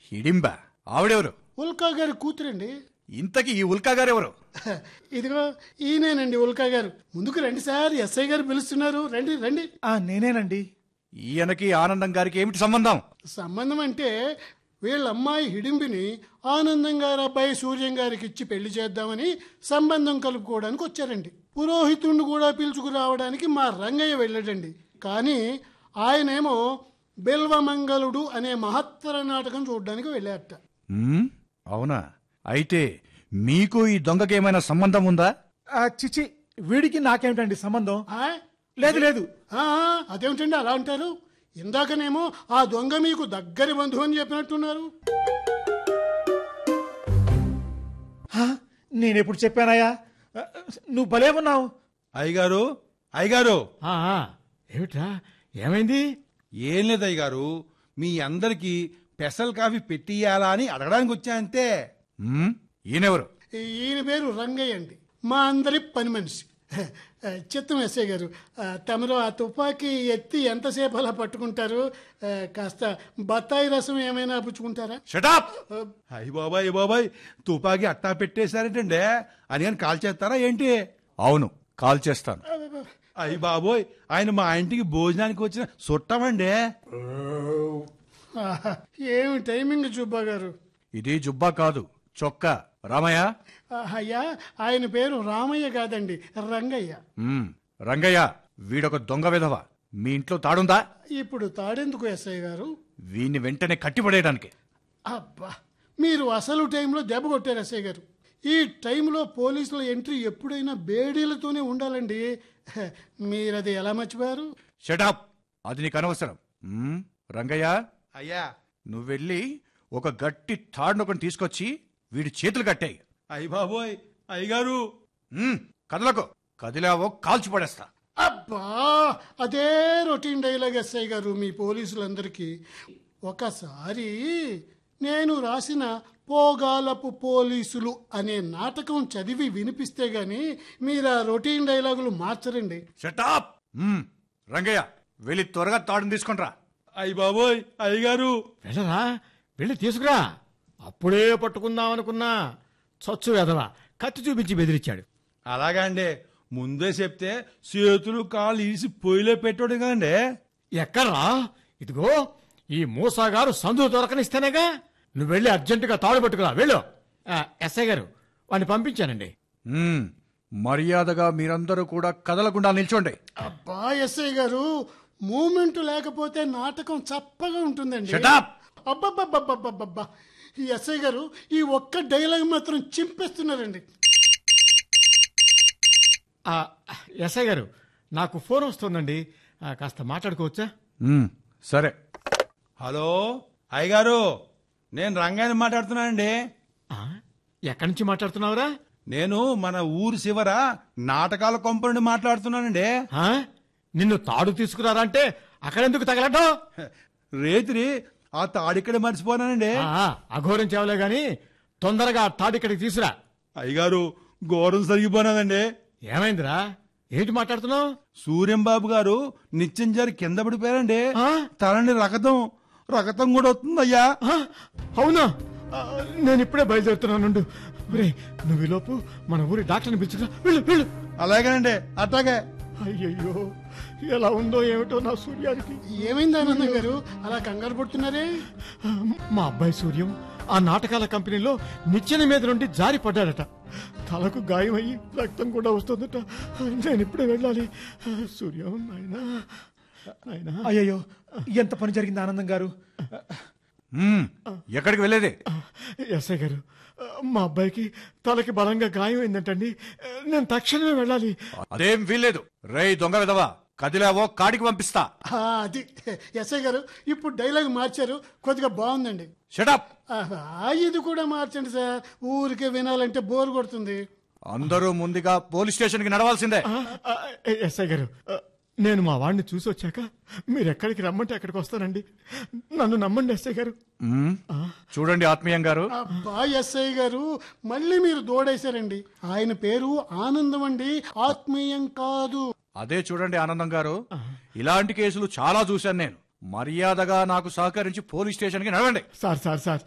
హిడింబ ఆవిడెవరు ఉల్కా గారి కూతురండి ఇంతకీ ఈ ఉల్కా గారెవరు ఇదిగో ఈయనేనండి ఉల్కా గారు ముందుకు రండి సార్ ఎస్ఐ గారు పిలుస్తున్నారు రండి రండి ఆ నేనేనండి ఈయనకి ఆనందం గారికి ఏమిటి సంబంధం సంబంధం అంటే వీళ్ళ అమ్మాయి హిడింబిని ఆనందం గారి అబ్బాయి సూర్యం గారికి ఇచ్చి పెళ్లి చేద్దామని సంబంధం కలుపుకోవడానికి వచ్చారండి పురోహితుణ్ణి కూడా పిలుచుకురావడానికి మా రంగయ్య వెళ్ళాడండి కానీ ఆయనేమో బిల్వమంగళుడు అనే మహత్తర నాటకం చూడడానికి వెళ్ళారట ఉమ్, అవునా అయితే మీకు ఈ దొంగకి ఏమైనా సంబంధం ఉందా ఆ చిచి వీడికి నాకేమిటండి సంబంధం ఆ? లేదు లేదు ఆ, అదేమిటండి అలా అంటారు ఇందాకనేమో ఆ దొంగ మీకు దగ్గరి బంధువు అని చెప్పినట్టున్నారు హా, నేనెప్పుడు చెప్పానయ్యా ఆ, నువ్వు భలే ఉన్నావు అయ్యగారు అయ్యగారు ఆ, ఆ, ఏమిట్రా ఏమైంది ఏం లేదు అయ్యగారు మీ అందరికి స్పెషల్ కాఫీ పెట్టియాలా అని అడగడానికి వచ్చా అంతే ఉమ్, ఈయనెవరు ఈయన పేరు రంగయ్య అండి మా అందరి పని మనిషి చిత్తం ఎస్ఐ గారు ఆ, తమరు ఆ తుపాకీ ఎత్తి ఎంతసేపు అలా పట్టుకుంటారు ఆ, కాస్త బత్తాయి రసం ఏమైనా పుచ్చుకుంటారా షటాప్ అయ్య బాబాయ్ అయ్య బాబాయ్ తుపాకీ అట్టా పెట్టేశారేంటండి అని కానీ కాల్ చేస్తారా ఏంటి అవును కాల్ చేస్తాను అయ్య బాబోయ్ ఆయన మా ఇంటికి భోజనానికి వచ్చిన చుట్టమండి ఆహా, ఏమి టైమింగ్ చూబ్బా గారు ఇది జుబ్బా కాదు చొక్కా రామయ్య ఆ, అయ్యా ఆయన పేరు రామయ్య కాదండి రంగయ్య ఉమ్, రంగయ్య వీడొక దొంగ విధవ మీ ఇంట్లో తాడుందా ఇప్పుడు తాడెందుకు ఎస్ఐ గారు వీడిని వెంటనే కట్టిపడేయడానికి అబ్బా మీరు అసలు టైంలో దెబ్బ కొట్టారు ఎస్ఐ గారు ఈ టైంలో పోలీసుల ఎంట్రీ ఎప్పుడైనా బేడీలతోనే ఉండాలండి హ, మీరది ఎలా మర్చిపోయారు షటాప్ అది నీకు అనవసరం ఉమ్, రంగయ్య అయ్యా నువ్వెళ్ళి ఒక గట్టి తాడునొకటి తీసుకొచ్చి వీడి చేతులు కట్టాయి అయ్య బాబోయ్ అయ్యగారు కదలకు కదిలావో కాల్చి పడేస్తా అబ్బా అదే రొటీన్ డైలాగ్ ఎస్ఐ గారు మీ పోలీసులందరికీ ఒకసారి నేను రాసిన పోగాలపు పోలీసులు అనే నాటకం చదివి వినిపిస్తే గాని మీరు ఆ రొటీన్ డైలాగులు మార్చరండి షటాప్ ఉమ్, రంగయ్య వెళ్ళి త్వరగా తాడుని తీసుకుంట్రా అయ్య బాబోయ్ అయ్యగారు వెళ్ళరా వెళ్ళి తీసుకురా అప్పుడే పట్టుకుందాం అనుకున్నా చచ్చు వెధవ కత్తి చూపించి బెదిరించాడు అలాగా అండి ముందే చెప్తే చేతులు కాళ్ళు ఈసి పొయ్యిలో పెట్టాడు కదండి ఎక్కడ్రా ఇదిగో ఈ మూసాగారు సందు దొరకనిస్తేనేగా నువ్వు వెళ్ళి అర్జెంటుగా తాడు పట్టుకురా వెళ్ళు ఆ, ఎస్ఐ గారు వాడిని పంపించానండి ఉమ్, మర్యాదగా మీరందరూ కూడా కదలకుండా నిల్చోండి అబ్బా ఎస్ఐ గారు మూమెంట్ లేకపోతే నాటకం చప్పగా ఉంటుందండి Shut up! అబ్బబ్బబ్బబ్బబ్బబ్బా ఈ ఎస్ఐ గారు ఈ ఒక్క డైలాగ్ మాత్రం చింపేస్తున్నారండి ఆ, ఎస్ఐ గారు నాకు ఫోన్ వస్తుందండి ఆ, కాస్త మాట్లాడుకోవచ్చా ఉమ్, సరే హలో అయ్యగారు నేను రంగాన్ని మాట్లాడుతున్నానండి ఆ, ఎక్కడి నుంచి మాట్లాడుతున్నావురా నేను మన ఊరు శివర నాటకాల కొంప నుండి మాట్లాడుతున్నానండి ఆ? నిన్ను తాడు తీసుకురారా అంటే అక్కడెందుకు తగలటం రేత్రి ఆ తాడిక్కడే మర్చిపోనానండి ఆ, అఘోరం చేవలే గాని తొందరగా ఆ తాడు ఇక్కడికి తీసురా అయ్యగారు ఘోరం సరిగిపోయినదండి ఏమైందిరా ఏంటి మాట్లాడుతున్నావు సూర్యం బాబు గారు నిత్యం జారి కింద పడిపోయారండి ఆ? తలని రకతం రకతం కూడా వస్తుందయ్యా ఆ, అవునా ఆ, నేను ఇప్పుడే బయలుదేరుతున్నాను ఒరేయ్, నువ్వు ఈలోపు మన ఊరి డాక్టర్ని పిలుచుకురా వెళ్ళు వెళ్ళు అలాగేనండి అట్లాగే అయ్యయ్యో ఎలా ఉందో ఏమిటో నా సూర్యానికి ఏమైంది ఆనందం గారు అలా కంగారు పడుతున్నారే మా అబ్బాయి సూర్యం ఆ నాటకాల కంపెనీలో నిచ్చెన మీద నుండి జారి పడ్డాడట తలకు గాయమయ్యి రక్తం కూడా వస్తుందట నేను ఇప్పుడే వెళ్ళాలి సూర్యం నాయనా నాయనా అయ్యయ్యో ఎంత పని జరిగింది ఆనందం గారు ఉమ్, ఎక్కడికి వెళ్ళేది ఎస్ఐ గారు మా అబ్బాయికి తలకి బలంగా గాయం అయిందంటండి నేను తక్షణమే వెళ్ళాలి అదేం వీల్లేదు రేయ్ దొంగ విధవా కదిలావో కాడికి పంపిస్తా ఆ, అది ఎస్ఐ గారు ఇప్పుడు డైలాగ్ మార్చారు కొద్దిగా బాగుందండి షటప్ ఆహా, ఇది కూడా మార్చండి సార్ ఊరికే వినాలంటే బోర్ కొడుతుంది అందరూ ముందుగా పోలీస్ స్టేషన్ కి నడవాల్సిందే ఆ, ఆ, ఎస్ఐ గారు ఆ, నేను మా వాడిని చూసి వచ్చాక మీరు ఎక్కడికి రమ్మంటే అక్కడికి వస్తానండి నన్ను నమ్మండి ఎస్ఐ గారు ఉమ్, చూడండి ఆత్మీయం గారు అబ్బా ఎస్ఐ గారు మళ్ళీ మీరు దోడేశారండి ఆయన పేరు ఆనందం అండి ఆత్మీయం కాదు అదే చూడండి ఆనందం గారు ఇలాంటి కేసులు చాలా చూశాను నేను మర్యాదగా నాకు సహకరించి పోలీస్ స్టేషన్ కి నడవండి సార్ సార్ సార్